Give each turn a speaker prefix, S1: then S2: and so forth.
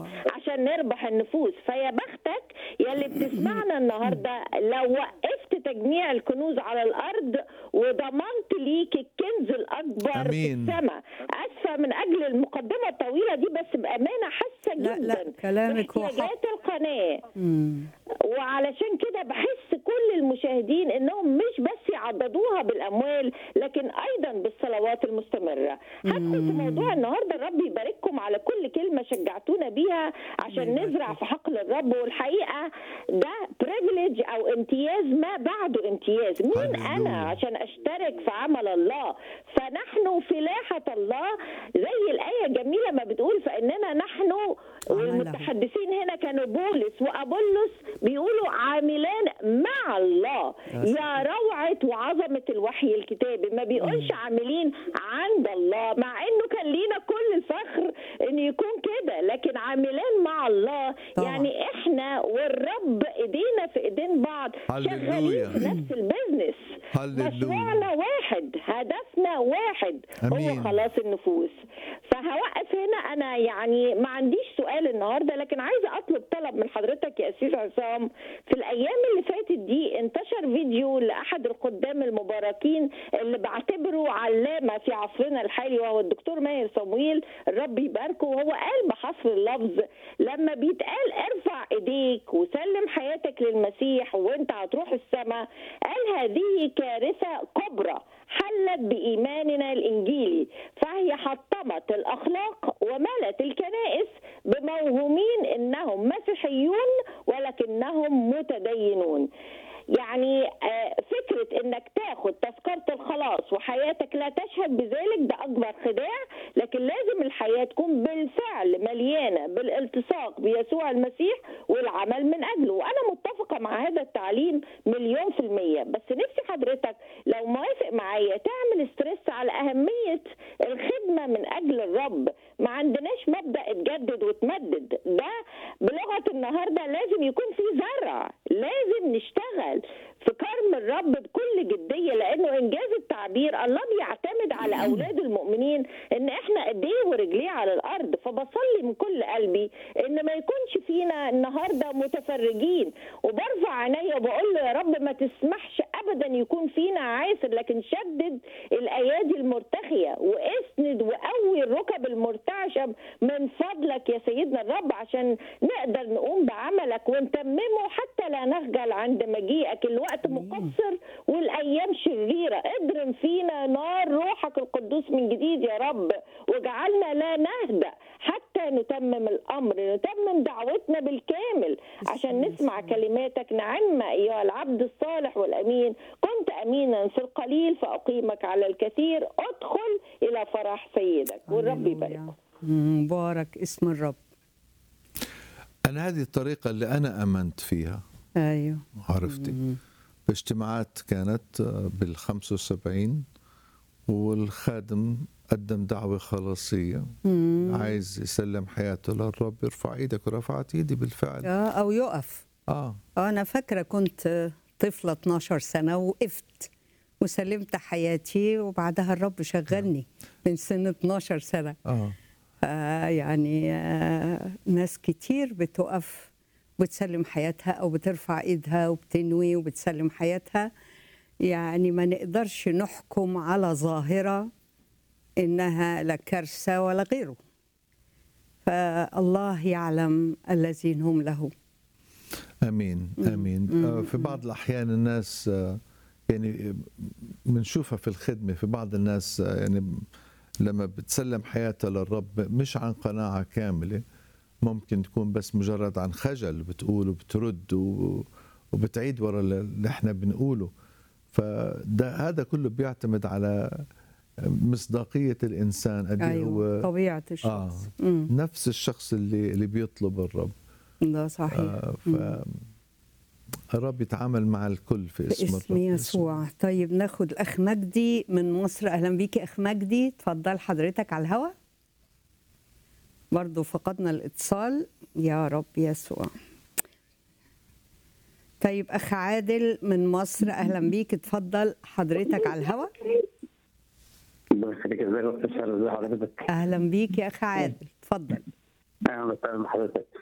S1: عشان نربح النفوس فيا بختك يا اللي بتسمعنا النهارده لو وقفت تجميع الكنوز على الارض وضمنت ليك الكنز الاكبر
S2: أمين.
S1: في السماء اسفه من اجل المقدمه الطويله دي بس بامانه حاسه
S3: لا،
S1: جدا
S3: لا، كلامك هو حق.
S1: باحتياجات القناه
S3: مم.
S1: وعلشان كده بحس كل المشاهدين انهم مش بس يعضدوها بالاموال لكن ايضا بالصلوات المستمره هدخل في موضوع النهارده الرب يبارككم على كل كلمه شجعتونا بيها عشان نزرع في حقل الرب والحقيقه ده بريفليج او امتياز ما بعده امتياز مين
S2: هللويا.
S1: انا عشان اشترك في عمل الله فنحن فلاحه الله زي الايه الجميله ما بتقول فاننا نحن والمتحدثين هنا كانوا بولس وابولس بيقولوا عاملان مع الله يا روعه وعظمه الوحي الكتابي ما بيقولش عاملين عند الله مع انه كان لينا كل الفخر ان يكون كده لكن عاملان مع الله
S3: طبعا.
S1: يعني احنا والرب ايدينا في ايدين بعض شغالين
S2: هللويا.
S1: في نفس البيزنس
S2: هللويا.
S1: مشروعنا واحد هدفنا واحد
S2: أمين.
S1: هو خلاص النفوس فهوقف هنا انا يعني ما عنديش سؤال النهارده لكن عايزه اطلب طلب من حضرتك يا اسيس عصام في الايام اللي فاتت دي انتشر فيديو لاحد القدام المباركين اللي بعتبره علامه في عصرنا الحالي وهو الدكتور ماهر صمويل الرب يباركه وهو قال بحصر اللفظ لما بيتقال ارفع ايديك وسلم حياتك للمسيح وانت هتروح السماء قال هذه كارثه كبرى حلت بإيماننا الإنجيلي فهي حطمت الأخلاق وملت الكنائس بموهومين إنهم مسيحيون ولكنهم متدينون يعني آه، فكرة انك تاخد تذكرة الخلاص وحياتك لا تشهد بذلك ده اكبر خداع لكن لازم الحياة تكون بالفعل مليانة بالالتصاق بيسوع المسيح والعمل من اجله وانا متفقة مع هذا التعليم مليون في المية بس نفسي حضرتك لو موافق معايا تعمل ستريس على اهمية الخدمة من اجل الرب ما عندناش مبدأ اتجدد وتمدد ده بلغة النهاردة لازم يكون في زرع لازم نشتغل في كرم الرب بكل جدية لأنه إنجاز التعبير الله بيعتمد على أولاد المؤمنين إن إحنا إيديه ورجليه على الأرض فبصلي من كل قلبي إن ما يكونش فينا النهاردة متفرجين وبرفع عينيا وبقول له يا رب ما تسمحش أبدا يكون فينا عاسر لكن شدد الأيادي المرتخية واسند وقوي الركب المرتعشة من فضلك يا سيدنا الرب عشان نقدر نقوم بعملك ونتممه حتى لا نخجل عند مجيئك الوقت مقصر والايام شريره اضرم فينا نار روحك القدوس من جديد يا رب واجعلنا لا نهدأ حتى نتمم الامر نتمم دعوتنا بالكامل عشان نسمع كلماتك نعم ايها العبد الصالح والامين كنت امينا في القليل فاقيمك على الكثير ادخل الى فرح سيدك والرب يبارك
S3: هللويا. مبارك اسم الرب
S2: أنا هذه الطريقة اللي أنا آمنت فيها
S3: ايوه
S2: عرفتي باجتماعات كانت بال 75 والخادم قدم دعوة خلاصية عايز يسلم حياته للرب ارفع ايدك ورفعت ايدي بالفعل
S3: آه، او يقف
S2: اه
S3: آه، انا فاكره كنت طفله 12 سنه وقفت وسلمت حياتي وبعدها الرب شغلني من سن 12 سنه
S2: اه
S3: آه، يعني آه، ناس كتير بتقف وتسلم حياتها او بترفع ايدها وبتنوي وبتسلم حياتها يعني ما نقدرش نحكم على ظاهره انها لا كارثه ولا غيره فالله يعلم الذين هم له
S2: امين امين آه في بعض الاحيان الناس آه يعني بنشوفها في الخدمه في بعض الناس آه يعني لما بتسلم حياتها للرب مش عن قناعه كامله ممكن تكون بس مجرد عن خجل بتقول وبترد و- وبتعيد ورا اللي احنا بنقوله فده هذا كله بيعتمد على مصداقيه الانسان قد إيه
S3: ايوه
S2: هو
S3: طبيعه
S2: اه
S3: الشخص مم.
S2: نفس الشخص اللي اللي بيطلب الرب
S3: ده صحيح
S2: آه ف الرب يتعامل مع الكل في اسم
S3: باسم
S2: الرب
S3: يسوع طيب ناخد الاخ مجدي من مصر اهلا بيكي اخ مجدي اتفضل حضرتك على الهوا برضو فقدنا الاتصال يا رب يسوع طيب اخ عادل من مصر اهلا بيك اتفضل حضرتك على الهوا
S4: الله يخليك ازاي استاذ ازي حضرتك
S3: اهلا بيك يا اخ عادل اتفضل
S4: اهلا وسهلا بحضرتك